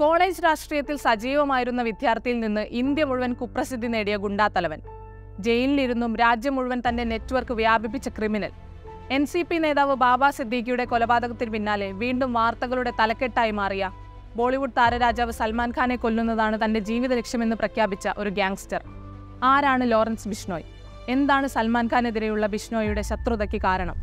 college രാഷ്ട്രീയത്തിൽ സജീവമായിരുന്ന വിദ്യാർത്ഥിയിൽ നിന്ന് India മുഴുവൻ കുപ്രസിദ്ധി നേടിയ ഗുണ്ടാത്തലവൻ ജയിലിലിരുന്നും രാജ്യം മുഴുവൻ തന്റെ നെറ്റ്വർക്ക് വ്യാപിപ്പിച്ച ക്രിമിനൽ എൻ സി പി നേതാവ് ബാബ സിദ്ദീഖിയുടെ കൊലപാതകത്തിന് പിന്നാലെ വീണ്ടും വാർത്തകളുടെ തലക്കെട്ടായി മാറിയ ബോളിവുഡ് താരരാജാവ് സൽമാൻ ഖാനെ കൊല്ലുന്നതാണ് തന്റെ ജീവിത ലക്ഷ്യമെന്ന് പ്രഖ്യാപിച്ച ഒരു ഗ്യാങ്സ്റ്റർ ആരാണ് ലോറൻസ് ബിഷ്ണോയ് എന്താണ് സൽമാൻ ഖാനെതിരെയുള്ള ബിഷ്ണോയുടെ ശത്രുതയ്ക്ക് കാരണം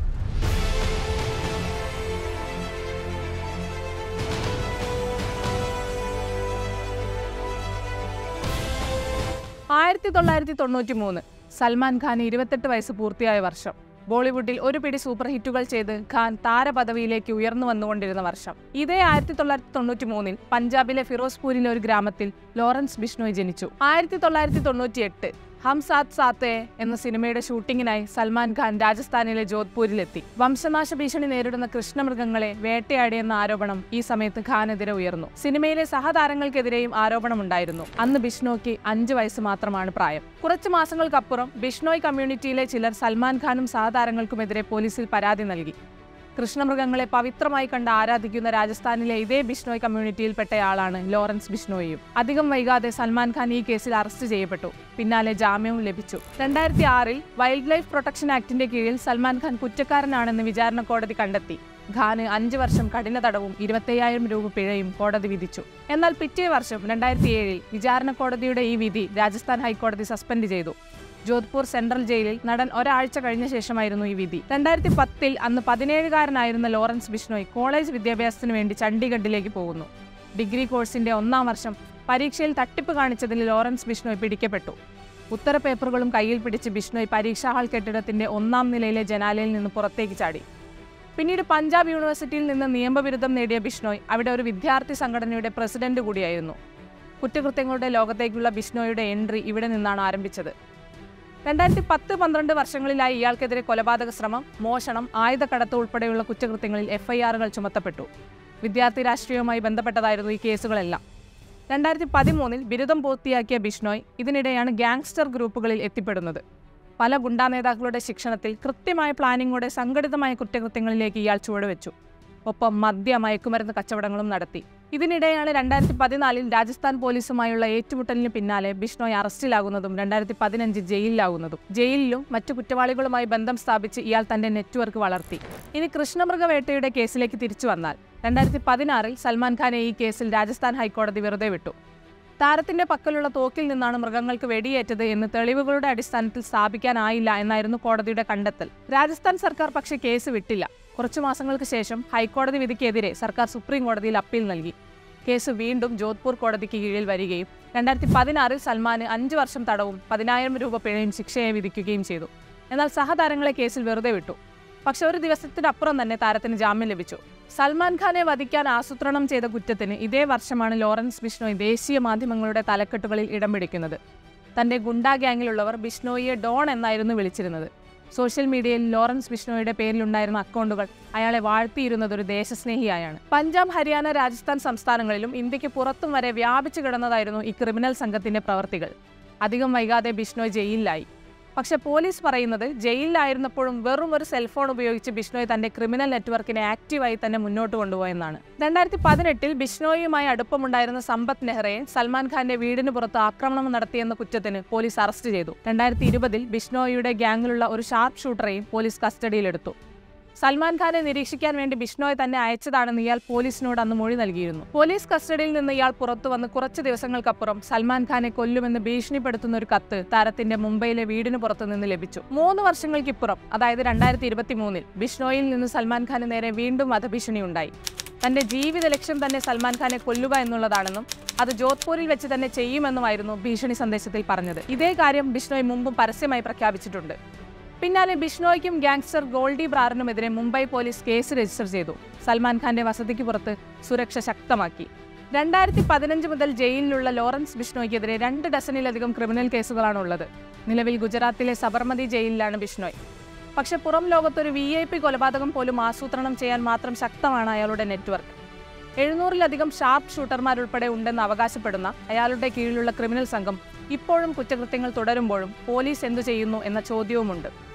ആയിരത്തി തൊള്ളായിരത്തി തൊണ്ണൂറ്റി മൂന്ന് സൽമാൻ ഖാൻ ഇരുപത്തെട്ട് വയസ്സ് പൂർത്തിയായ വർഷം ബോളിവുഡിൽ ഒരു പിടി സൂപ്പർ ഹിറ്റുകൾ ചെയ്ത് ഖാൻ താരപദവിയിലേക്ക് ഉയർന്നു വന്നുകൊണ്ടിരുന്ന വർഷം ഇതേ ആയിരത്തി തൊള്ളായിരത്തി തൊണ്ണൂറ്റി മൂന്നിൽ പഞ്ചാബിലെ ഫിറോസ്പൂരിലെ ഒരു ഗ്രാമത്തിൽ ലോറൻസ് ബിഷ്ണോയ് ജനിച്ചു ആയിരത്തി തൊള്ളായിരത്തി തൊണ്ണൂറ്റി എട്ട് ഹം സാത്ത് സാത്തേ എന്ന സിനിമയുടെ ഷൂട്ടിങ്ങിനായി സൽമാൻ ഖാൻ രാജസ്ഥാനിലെ ജോധ്പൂരിലെത്തി വംശനാശ ഭീഷണി നേരിടുന്ന കൃഷ്ണമൃഗങ്ങളെ വേട്ടയാടിയെന്ന ആരോപണം ഈ സമയത്ത് ഖാനെതിരെ ഉയർന്നു സിനിമയിലെ സഹതാരങ്ങൾക്കെതിരെയും ആരോപണമുണ്ടായിരുന്നു അന്ന് ബിഷ്ണോയ്ക്ക് അഞ്ച് വയസ്സ് മാത്രമാണ് പ്രായം കുറച്ചു മാസങ്ങൾക്കപ്പുറം ബിഷ്ണോയ് കമ്മ്യൂണിറ്റിയിലെ ചിലർ സൽമാൻ ഖാനും സഹതാരങ്ങൾക്കുമെതിരെ പോലീസിൽ പരാതി നൽകി കൃഷ്ണമൃഗങ്ങളെ പവിത്രമായി കണ്ട് ആരാധിക്കുന്ന രാജസ്ഥാനിലെ ഇതേ ബിഷ്ണോയ് കമ്മ്യൂണിറ്റിയിൽപ്പെട്ടയാളാണ് ലോറൻസ് ബിഷ്ണോയിയും അധികം വൈകാതെ സൽമാൻ ഖാൻ ഈ കേസിൽ അറസ്റ്റ് ചെയ്യപ്പെട്ടു പിന്നാലെ ജാമ്യവും ലഭിച്ചു രണ്ടായിരത്തി ആറിൽ വൈൽഡ് ലൈഫ് പ്രൊട്ടക്ഷൻ ആക്ടിന്റെ കീഴിൽ സൽമാൻ ഖാൻ കുറ്റക്കാരനാണെന്ന് വിചാരണ കോടതി കണ്ടെത്തി ഖാന് അഞ്ച് വർഷം കഠിന തടവും ഇരുപത്തയ്യായിരം രൂപ പിഴയും കോടതി വിധിച്ചു എന്നാൽ പിറ്റേ വർഷം രണ്ടായിരത്തി ഏഴിൽ വിചാരണ കോടതിയുടെ ഈ വിധി രാജസ്ഥാൻ ഹൈക്കോടതി സസ്പെൻഡ് ചെയ്തു ജോധ്പൂർ സെൻട്രൽ ജയിലിൽ നടൻ ഒരാഴ്ച കഴിഞ്ഞ ശേഷമായിരുന്നു ഈ വിധി രണ്ടായിരത്തി പത്തിൽ അന്ന് പതിനേഴുകാരനായിരുന്ന ലോറൻസ് ബിഷ്ണോയ് കോളേജ് വിദ്യാഭ്യാസത്തിന് വേണ്ടി ചണ്ഡീഗഡിലേക്ക് പോകുന്നു ഡിഗ്രി കോഴ്സിന്റെ ഒന്നാം വർഷം പരീക്ഷയിൽ തട്ടിപ്പ് കാണിച്ചതിൽ ലോറൻസ് ബിഷ്ണോയ് പിടിക്കപ്പെട്ടു ഉത്തരപേപ്പറുകളും കയ്യിൽ പിടിച്ച് ബിഷ്ണോയ് പരീക്ഷാ ഹാൾ കെട്ടിടത്തിന്റെ ഒന്നാം നിലയിലെ ജനാലയിൽ നിന്ന് പുറത്തേക്ക് ചാടി പിന്നീട് പഞ്ചാബ് യൂണിവേഴ്സിറ്റിയിൽ നിന്ന് നിയമബിരുദം നേടിയ ബിഷ്ണോയ് അവിടെ ഒരു വിദ്യാർത്ഥി സംഘടനയുടെ പ്രസിഡന്റ് കൂടിയായിരുന്നു കുറ്റകൃത്യങ്ങളുടെ ലോകത്തേക്കുള്ള ബിഷ്ണോയുടെ എൻട്രി ഇവിടെ നിന്നാണ് ആരംഭിച്ചത് രണ്ടായിരത്തി പത്ത് പന്ത്രണ്ട് വർഷങ്ങളിലായി ഇയാൾക്കെതിരെ കൊലപാതക ശ്രമം മോഷണം ആയുധക്കടത്ത് ഉൾപ്പെടെയുള്ള കുറ്റകൃത്യങ്ങളിൽ എഫ്ഐആറുകൾ ചുമത്തപ്പെട്ടു വിദ്യാർത്ഥി രാഷ്ട്രീയവുമായി ബന്ധപ്പെട്ടതായിരുന്നു ഈ കേസുകളെല്ലാം രണ്ടായിരത്തി പതിമൂന്നിൽ ബിരുദം പൂർത്തിയാക്കിയ ബിഷ്ണോയ് ഇതിനിടെയാണ് ഗാങ്സ്റ്റർ ഗ്രൂപ്പുകളിൽ എത്തിപ്പെടുന്നത് പല ഗുണ്ടാ നേതാക്കളുടെ ശിക്ഷണത്തിൽ കൃത്യമായ പ്ലാനിങ്ങോടെ സംഘടിതമായ കുറ്റകൃത്യങ്ങളിലേക്ക് ഇയാൾ ചുവടുവെച്ചു ഒപ്പം മദ്യ മയക്കുമരുന്ന് കച്ചവടങ്ങളും നടത്തി ഇതിനിടെയാണ് രണ്ടായിരത്തി പതിനാലിൽ രാജസ്ഥാൻ പോലീസുമായുള്ള ഏറ്റുമുട്ടലിന് പിന്നാലെ ബിഷ്ണോയ് അറസ്റ്റിലാകുന്നതും രണ്ടായിരത്തി പതിനഞ്ച് ജയിലിലാകുന്നതും ജയിലിലും മറ്റു കുറ്റവാളികളുമായി ബന്ധം സ്ഥാപിച്ച് ഇയാൾ തന്റെ നെറ്റ്വർക്ക് വളർത്തി ഇനി കൃഷ്ണമൃഗവേട്ടയുടെ കേസിലേക്ക് തിരിച്ചു വന്നാൽ രണ്ടായിരത്തി പതിനാറിൽ സൽമാൻ ഖാനെ ഈ കേസിൽ രാജസ്ഥാൻ ഹൈക്കോടതി വെറുതെ വിട്ടു താരത്തിന്റെ പക്കലുള്ള തോക്കിൽ നിന്നാണ് മൃഗങ്ങൾക്ക് വെടിയേറ്റത് എന്ന് തെളിവുകളുടെ അടിസ്ഥാനത്തിൽ സ്ഥാപിക്കാനായില്ല എന്നായിരുന്നു കോടതിയുടെ കണ്ടെത്തൽ രാജസ്ഥാൻ സർക്കാർ പക്ഷേ കേസ് വിട്ടില്ല കുറച്ചു മാസങ്ങൾക്ക് ശേഷം ഹൈക്കോടതി വിധിക്കെതിരെ സർക്കാർ സുപ്രീം കോടതിയിൽ അപ്പീൽ നൽകി കേസ് വീണ്ടും ജോധ്പൂർ കോടതിക്ക് കീഴിൽ വരികയും രണ്ടായിരത്തി പതിനാറിൽ സൽമാന് അഞ്ച് വർഷം തടവും പതിനായിരം രൂപ പിഴയും ശിക്ഷയെ വിധിക്കുകയും ചെയ്തു എന്നാൽ സഹതാരങ്ങളെ കേസിൽ വെറുതെ വിട്ടു പക്ഷെ ഒരു ദിവസത്തിനപ്പുറം തന്നെ താരത്തിന് ജാമ്യം ലഭിച്ചു സൽമാൻ ഖാനെ വധിക്കാൻ ആസൂത്രണം ചെയ്ത കുറ്റത്തിന് ഇതേ വർഷമാണ് ലോറൻസ് ബിഷ്ണോയ് ദേശീയ മാധ്യമങ്ങളുടെ തലക്കെട്ടുകളിൽ ഇടം പിടിക്കുന്നത് തന്റെ ഗുണ്ടാ ഗ്യാങ്ങിലുള്ളവർ ബിഷ്ണോയിയെ ഡോൺ എന്നായിരുന്നു വിളിച്ചിരുന്നത് സോഷ്യൽ മീഡിയയിൽ ലോറൻസ് ബിഷ്ണോയുടെ പേരിലുണ്ടായിരുന്ന അക്കൗണ്ടുകൾ അയാളെ വാഴ്ത്തിയിരുന്നത് ഒരു ദേശസ്നേഹിയായാണ് പഞ്ചാബ് ഹരിയാന രാജസ്ഥാൻ സംസ്ഥാനങ്ങളിലും ഇന്ത്യക്ക് പുറത്തും വരെ വ്യാപിച്ചു കിടന്നതായിരുന്നു ഈ ക്രിമിനൽ സംഘത്തിന്റെ പ്രവർത്തികൾ അധികം വൈകാതെ ബിഷ്ണോയ് ജയിലിലായി പക്ഷെ പോലീസ് പറയുന്നത് ജയിലിലായിരുന്നപ്പോഴും വെറും ഒരു സെൽഫോൺ ഉപയോഗിച്ച് ബിഷ്ണോയ് തന്റെ ക്രിമിനൽ നെറ്റ്വർക്കിനെ ആക്റ്റീവായി തന്നെ മുന്നോട്ട് കൊണ്ടുപോയെന്നാണ് രണ്ടായിരത്തി പതിനെട്ടിൽ ബിഷ്ണോയുമായി അടുപ്പമുണ്ടായിരുന്ന സമ്പത്ത് നെഹ്റയെ സൽമാൻ ഖാന്റെ വീടിന് പുറത്ത് ആക്രമണം നടത്തിയെന്ന കുറ്റത്തിന് പോലീസ് അറസ്റ്റ് ചെയ്തു രണ്ടായിരത്തി ഇരുപതിൽ ബിഷ്ണോയിയുടെ ഗ്യാങ്ങിലുള്ള ഒരു ഷാർപ്പ് ഷൂട്ടറെയും പോലീസ് കസ്റ്റഡിയിലെടുത്തു സൽമാൻ ഖാനെ നിരീക്ഷിക്കാൻ വേണ്ടി ബിഷ്ണോയ് തന്നെ അയച്ചതാണെന്ന് ഇയാൾ പോലീസിനോട് അന്ന് മൊഴി നൽകിയിരുന്നു പോലീസ് കസ്റ്റഡിയിൽ നിന്ന് ഇയാൾ പുറത്തു വന്ന് കുറച്ച് ദിവസങ്ങൾക്കപ്പുറം സൽമാൻ ഖാനെ കൊല്ലുമെന്ന് ഭീഷണിപ്പെടുത്തുന്ന ഒരു കത്ത് താരത്തിന്റെ മുംബൈയിലെ വീടിന് പുറത്തു നിന്ന് ലഭിച്ചു മൂന്ന് വർഷങ്ങൾക്കിപ്പുറം അതായത് രണ്ടായിരത്തി ഇരുപത്തി മൂന്നിൽ ബിഷ്ണോയിൽ നിന്ന് സൽമാൻ ഖാന് നേരെ വീണ്ടും വധഭീഷണി ഉണ്ടായി തന്റെ ജീവിത ലക്ഷ്യം തന്നെ സൽമാൻ ഖാനെ കൊല്ലുക എന്നുള്ളതാണെന്നും അത് ജോധ്പൂരിൽ വെച്ച് തന്നെ ചെയ്യുമെന്നുമായിരുന്നു ഭീഷണി സന്ദേശത്തിൽ പറഞ്ഞത് ഇതേ കാര്യം ബിഷ്ണോയ് മുമ്പും പരസ്യമായി പ്രഖ്യാപിച്ചിട്ടുണ്ട് പിന്നാലെ ബിഷ്ണോയ്ക്കും ഗാങ്സ്റ്റർ ഗോൾഡി ബ്രാറിനുമെതിരെ മുംബൈ പോലീസ് കേസ് രജിസ്റ്റർ ചെയ്തു സൽമാൻ ഖാന്റെ വസതിക്ക് പുറത്ത് സുരക്ഷ ശക്തമാക്കി രണ്ടായിരത്തി പതിനഞ്ച് മുതൽ ജയിലിലുള്ള ലോറൻസ് ബിഷ്ണോയ്ക്കെതിരെ രണ്ട് ഡസനിലധികം ക്രിമിനൽ കേസുകളാണ് ഉള്ളത് നിലവിൽ ഗുജറാത്തിലെ സബർമതി ജയിലിലാണ് ബിഷ്ണോയ് പക്ഷെ പുറം ലോകത്തൊരു വി ഐ പി കൊലപാതകം പോലും ആസൂത്രണം ചെയ്യാൻ മാത്രം ശക്തമാണ് അയാളുടെ നെറ്റ്വർക്ക് എഴുന്നൂറിലധികം ഷാർപ്പ് ഷൂട്ടർമാരുൾപ്പെടെ ഉണ്ടെന്ന് അവകാശപ്പെടുന്ന അയാളുടെ കീഴിലുള്ള ക്രിമിനൽ സംഘം ഇപ്പോഴും കുറ്റകൃത്യങ്ങൾ തുടരുമ്പോഴും പോലീസ് എന്തു ചെയ്യുന്നു എന്ന ചോദ്യവുമുണ്ട്